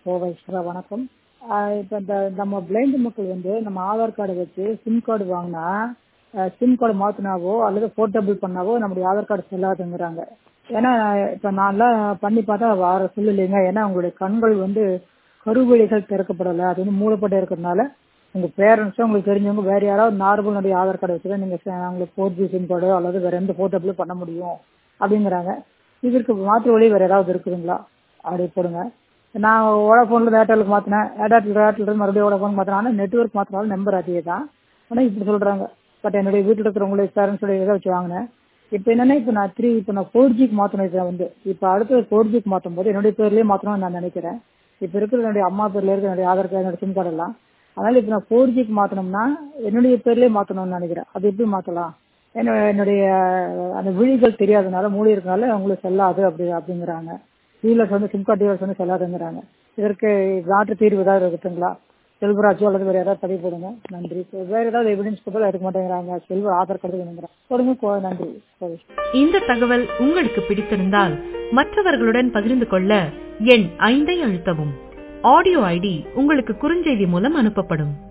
Kovai sir வணக்கம் இப்போ இந்த நம்ம பிளைண்ட் மக்கள் வந்து நம்ம ஆதார் கார்டை வச்சு சிம் கார்டு வாங்கினா சிம் கார்டு மாற்றினாவோ அல்லது போர்ட்டபிள் பண்ணாவோ நம்முடைய ஆதார் கார்டு செல்லாதுங்கிறாங்க ஏன்னா இப்போ நான்லாம் பண்ணி பார்த்தா வர சொல்லலைங்க ஏன்னா உங்களுடைய கண்கள் வந்து கருவழிகள் திறக்கப்படலை அது வந்து மூடப்பட்டு இருக்கிறதுனால உங்கள் பேரண்ட்ஸோ உங்களுக்கு தெரிஞ்சவங்க வேறு யாராவது நார்மலுடைய ஆதார் கார்டு வச்சு தான் நீங்கள் உங்களுக்கு ஃபோர் ஜி சிம் கார்டோ அல்லது வேறு எந்த போர்ட்டபிளும் பண்ண முடியும் அப்படிங்கிறாங்க இதற்கு மாற்று வழி வேறு ஏதாவது இருக்குதுங்களா அப்படி போடுங்க நான் வோடாஃபோனில் ஏர்டெலுக்கு மாற்றினேன் ஏர்டெல் ஏர்டெல் மறுபடியும் வோடாஃபோன் மாற்றினேன் ஆனால் நெட்ஒர்க் மாற்றினாலும் நம்பர் அதே தான் ஆனால் இப்படி சொல்கிறாங்க பட் என்னுடைய வீட்டில் இருக்கிறவங்களுடைய பேரண்ட்ஸோடைய இதை வச்சு வாங்கினேன் இப்போ என்னென்னா இப்போ நான் த்ரீ இப்போ நான் ஃபோர் ஜிக்கு மாற்றணும் இதை வந்து இப்போ அடுத்து ஃபோர் ஜிக்கு மாற்றும் போது என்னுடைய பேர்லேயே மாற்றணும்னு நான் நினைக்கிறேன் இப்போ இருக்கிற என்னுடைய அம்மா பேரில் இருக்கிற என்னுடைய ஆதார் கார்டு என்னோட சிம் கார்டு எல்லாம் அதனால் இப்போ நான் ஃபோர் ஜிக்கு மாற்றணும்னா என்னுடைய பேர்லேயே மாற்றணும்னு நினைக்கிறேன் அது எப்படி மாற்றலாம் என்ன என்னுடைய அந்த விழிகள் தெரியாதனால மூடி இருக்கனால உங்களுக்கு செல்லாது அப்படி அப்படிங்கிறாங்க டீலர்ஸ் வந்து சிம் கார்டு டீலர்ஸ் வந்து செல்லாதுங்கிறாங்க இதற்கு மாற்று தீர்வு ஏதாவது இருக்குங்களா செல்வராஜோ அல்லது வேறு ஏதாவது பதிவு போடுங்க நன்றி வேற ஏதாவது எவிடன்ஸ் கொடுத்தாலும் எடுக்க மாட்டேங்கிறாங்க செல்வ ஆதார் கார்டு வேணுங்கிறாங்க போடுங்க நன்றி இந்த தகவல் உங்களுக்கு பிடித்திருந்தால் மற்றவர்களுடன் பகிர்ந்து கொள்ள எண் ஐந்தை அழுத்தவும் ஆடியோ ஐடி உங்களுக்கு குறுஞ்செய்தி மூலம் அனுப்பப்படும்